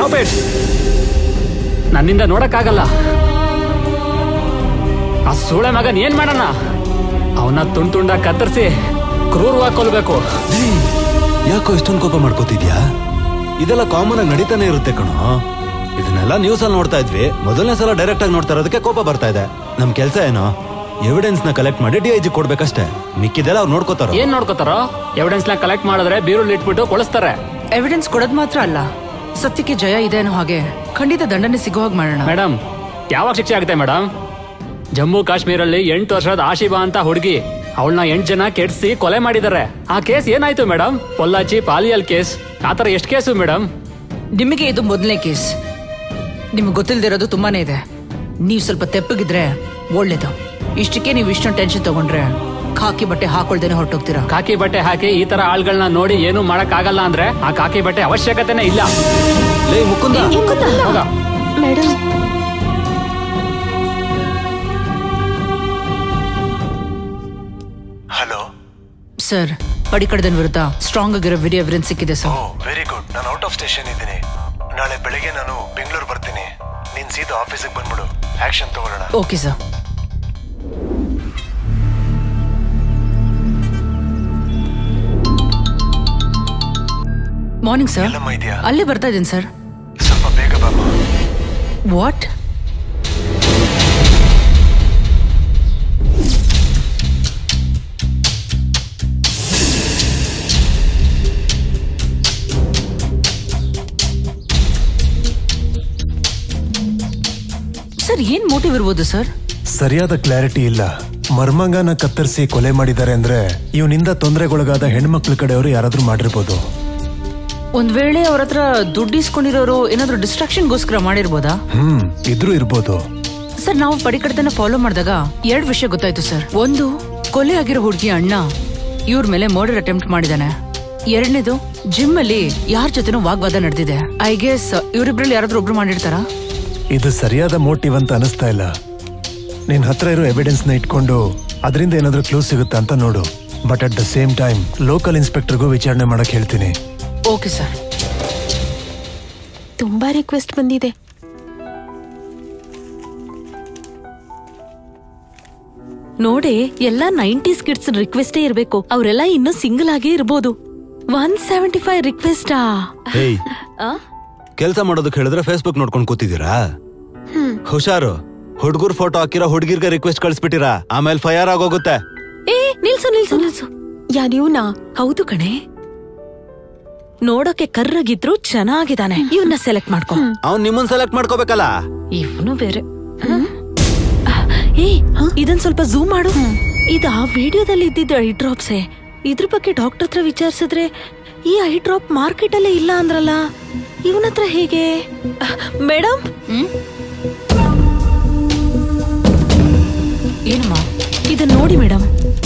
Stop it ನನ್ನಿಂದ ನೋಡಕ್ಕಾಗಲ್ಲ ಆ ಸೂಳೆ ಮಗನ್ ಏನ್ ಮಾಡೋಣ ಅವನ ತುಂಡ್ ತುಂಡ ಕತ್ತರಿಸಿ ಕ್ರೂರವಾಗಿ ಕೊಲ್ಬೇಕು ಯಾಕೋ ಇಷ್ಟೊಂದು ಕೋಪ ಮಾಡ್ಕೋತಿದ್ಯಾ ಇದೆಲ್ಲ ಕಾಮನ್ ಆಗಿ ನಡೀತಾನೆ ಇರುತ್ತೆ ಕಣೋ ಇದನ್ನೆಲ್ಲ ನ್ಯೂಸ್ ಅಲ್ಲಿ ನೋಡ್ತಾ ಇದ್ವಿ ಮೊದಲನೇ ಸಲ ಡೈರೆಕ್ಟ್ ಆಗಿ ನೋಡ್ತಾ ಇರೋದಕ್ಕೆ ಕೋಪ ಬರ್ತಾ ಇದೆ ನಮ್ ಕೆಲ್ಸ ಏನೋ ಎವಿಡೆನ್ಸ್ ನ ಕಲೆಕ್ಟ್ ಮಾಡಿ ಡಿ ಐ ಜಿ ಕೊಡ್ಬೇಕಷ್ಟೇ ಮಿಕ್ಕಿದೆಲ್ಲ ಅವ್ರು ನೋಡ್ಕೋತಾರ ಏನ್ ನೋಡ್ಕೋತಾರೋ ಎವಿಡೆನ್ಸ್ ನ ಕಲೆಕ್ಟ್ ಮಾಡಿದ್ರೆ ಬೀರುಲ್ ಇಟ್ಬಿಟ್ಟು ಕೊಳಿಸ್ತಾರೆ ಎವಿಡೆನ್ಸ್ ಕೊಡೋದ್ ಮಾತ್ರ ಅಲ್ಲ ಸತ್ಯಕ್ಕೆ ಜಯ ಇದೆ ಅನ್ನೋ ಹಾಗೆ ಖಂಡಿತ ದಂಡನೆ ಸಿಗೋ ಹಾಗೆ ಮಾಡೋಣ ಮೇಡಮ್ ಯಾವಾಗ ಶಿಕ್ಷೆ ಆಗುತ್ತೆ ಮೇಡಮ್ ಜಮ್ಮು ಕಾಶ್ಮೀರಲ್ಲಿ ಎಂಟು ವರ್ಷದ ಆಶಿಬಾ ಅಂತ ಹುಡುಗಿ ಅವಳನ್ನ ಎಂಟು ಜನ ಕೆಡ್ಸಿ ಕೊಲೆ ಮಾಡಿದ್ದಾರೆ ಆ ಕೇಸ್ ಏನಾಯ್ತು ಮೇಡಮ್ ಪೊಲ್ಲಾಚಿ ಪಾಲಿಯಲ್ ಕೇಸ್ ಆತರ ಎಷ್ಟು ಕೇಸು ಮೇಡಮ್ ನಿಮಗೆ ಇದು ಮೊದಲನೇ ಕೇಸ್ ನಿಮ್ಗೆ ಗೊತ್ತಿಲ್ದಿರೋದು ತುಂಬಾನೇ ಇದೆ ನೀವು ಸ್ವಲ್ಪ ತೆಪ್ಪಗಿದ್ರೆ ಒಳ್ಳೇದು ಇಷ್ಟಕ್ಕೆ ನೀವು ಇಷ್ಟೊಂದು ಟೆನ್ಷನ್ ತಗೊಂಡ್ರೆ ಖಾಕಿ ಬಟ್ಟೆ ಹಾಕೊಳ್ದೇನೆ ಹೊರಟೋಗ್ತೀರಾ ಕಾಕಿ ಬಟ್ಟೆ ಹಾಕಿ ಈ ತರ ಆಳ್ಗಳನ್ನ ನೋಡಿ ಏನು ಮಾಡಕ್ ಆಗಲ್ಲ ಅಂದ್ರೆ ಆ ಕಾಕಿ ಬಟ್ಟೆ ಅವಶ್ಯಕತೆನೇ ಇಲ್ಲ ಲೇ ಮುಕುಂದ ಹೋಗ. ಮೇಡಮ್ ಹಲೋ ಸರ್ ಪಡಿಕಡದನ್ ವಿರುದ್ಧ ಸ್ಟ್ರಾಂಗ್ ಆಗಿರೋ ವಿಡಿಯೋ ಎವಿಡೆನ್ಸ್ ಸಿಕ್ಕಿದೆ ಓ ಸರ್ ವೆರಿ ಗುಡ್ ನಾನು ಔಟ್ ಆಫ್ ಸ್ಟೇಷನ್ ಇದ್ದೀನಿ ನಾಳೆ ಬೆಳಿಗ್ಗೆ ನಾನು ಬೆಂಗಳೂರು ಬರ್ತೀನಿ ನೀನ್ ಸೀದಾ ಆಫೀಸಿಗೆ ಬಂದ್ಬಿಡು ಆಕ್ಷನ್ ತಗೊಳ್ಳೋಣ ಓಕೆ ಸರ್ ಮಾರ್ನಿಂಗ್ ಸರ್ ಎಲ್ಲಮ್ಮ ಇದೆಯಾ ಅಲ್ಲೇ ಬರ್ತಾ ಇದ್ದೀನಿ ಸರ್ ಸ್ವಲ್ಪ ಬೇಗ ಬಾಮ್ಮ ವಾಟ್ ಸರ್ ಏನ್ ಮೋಟಿವ್ ಇರ್ಬೋದು ಸರ್ ಸರಿಯಾದ ಕ್ಲಾರಿಟಿ ಇಲ್ಲ ಮರ್ಮಂಗನ ಕತ್ತರಿಸಿ ಕೊಲೆ ಮಾಡಿದ್ದಾರೆ ಅಂದ್ರೆ ಇವನಿಂದ ತೊಂದರೆಗೊಳಗಾದ ಹೆಣ್ಮಕ್ಳ ಕಡೆಯವರು ಯಾರಾದ್ರೂ ಮಾಡಿರ್ಬೋದು ಒಂದ್ ವೇಳೆ ಅವ್ರ ಹತ್ರ ದುಡ್ಡು ಇಸ್ಕೊಂಡಿರೋರು ಏನಾದ್ರೂ ಡಿಸ್ಟ್ರಾಕ್ಷನ್ಗೋಸ್ಕರ ಮಾಡಿರ್ಬೋದಾ ಹ್ಮ್ ಇದ್ರೂ ಇರ್ಬೋದು ಸರ್ ನಾವು ಪಡಿಕಡತನ ಫಾಲೋ ಮಾಡಿದಾಗ ಎರಡ್ ವಿಷಯ ಗೊತ್ತಾಯ್ತು ಸರ್ ಒಂದು ಕೊಲೆ ಆಗಿರೋ ಹುಡುಗಿ ಅಣ್ಣ ಇವ್ರ ಮೇಲೆ ಮರ್ಡರ್ ಅಟೆಂಪ್ಟ್ ಮಾಡಿದಾನೆ ಎರಡನೇದು ಜಿಮ್ ಅಲ್ಲಿ ಯಾರ ಜೊತೆನೂ ವಾಗ್ವಾದ ನಡೆದಿದೆ ಐ ಗೆಸ್ ಇವರಿಬ್ರಲ್ಲಿ ಯಾರಾದ್ರೂ ಒಬ್ರು ಮಾಡಿರ್ತಾರಾ ಇದು ಸರಿಯಾದ ಮೋಟಿವ್ ಅಂತ ಅನಿಸ್ತಾ ಇಲ್ಲ ನಿನ್ ಹತ್ರ ಇರೋ ಎವಿಡೆನ್ಸ್ ನ ಇಟ್ಕೊಂಡು ಅದರಿಂದ ಏನಾದ್ರೂ ಕ್ಲೂಸ್ ಸಿಗುತ್ತಾ ಅಂತ ನೋಡು but at the same time local ಇನ್ಸ್ಪೆಕ್ಟರ್ಗೂ ವಿಚಾರಣೆ ಮಾಡಕ್ ಹೇಳ್ತೀನಿ ಓಕೆ ಸರ್ ತುಂಬಾ ರಿಕ್ವೆಸ್ಟ್ ಬಂದಿದೆ ನೋಡಿ ಎಲ್ಲಾ ನೈಂಟೀಸ್ ಕಿಡ್ಸ್ ರಿಕ್ವೆಸ್ಟೇ ಇರ್ಬೇಕು ಅವರೆಲ್ಲ ಇನ್ನೂ ಸಿಂಗಲ್ ಆಗೇ ಇರ್ಬೋದು ಒನ್ ಸೆವೆಂಟಿ ಫೈವ್ ರಿಕ್ವೆಸ್ಟಾ ಹೇಯ್ ಕೆಲ್ಸ ಮಾಡೋದಕ್ಕೆ ಹೇಳಿದ್ರೆ ಫೇಸ್ಬುಕ್ ನೋಡ್ಕೊಂಡು ಕೂತಿದ್ದೀರಾ ಹುಷಾರು ಹುಡ್ಗುರ್ ಫೋಟೋ ಹಾಕಿರೋ ಹುಡ್ಗಿರ್ಗೆ ರಿಕ್ವೆಸ್ಟ್ ಕಳಿಸ್ಬಿಟ್ಟಿರಾ ಆಮೇಲೆ ಫೈರ್ ಆಗೋಗುತ್ತೆ ಏ ನಿಲ್ಸು ನಿಲ್ಸು ನಿಲ್ಸು ಯಾರಿವ್ನಾ ಹೌದು ಕಣೆ ನೋಡೋಕೆ ಕರ್ರಗಿದ್ರು ಚೆನ್ನಾಗಿದ್ದಾನೆ ಇವನ್ನ ಸೆಲೆಕ್ಟ್ ಮಾಡ್ಕೊ ಅವ್ನ್ ನಿಮ್ಮನ್ ಸೆಲೆಕ್ಟ್ ಮಾಡ್ಕೋಬೇಕಲ್ಲ ಇವನು ಬೇರೆ ಏ ಇದನ್ ಸ್ವಲ್ಪ ಝೂಮ್ ಮಾಡು ಇದು ಆ ವಿಡಿಯೋದಲ್ಲಿ ಇದ್ದಿದ್ದು ಐ ಡ್ರಾಪ್ಸೇ ಇದ್ರ ಬಗ್ಗೆ ಡಾಕ್ಟರ್ ಹತ್ರ ವಿಚಾರಿಸಿದ್ರೆ ಈ ಐ ಡ್ರಾಪ್ ಮಾರ್ಕೆಟ್ ಅಲ್ಲೇ ಇಲ್ಲ ಅಂದ್ರಲ್ಲ ಇವನ ಹತ್ರ ಹೇಗೆ ಮೇಡಮ್ ಏನಮ್ಮ ಇದನ್ನ ನೋಡಿ ಮೇಡಮ್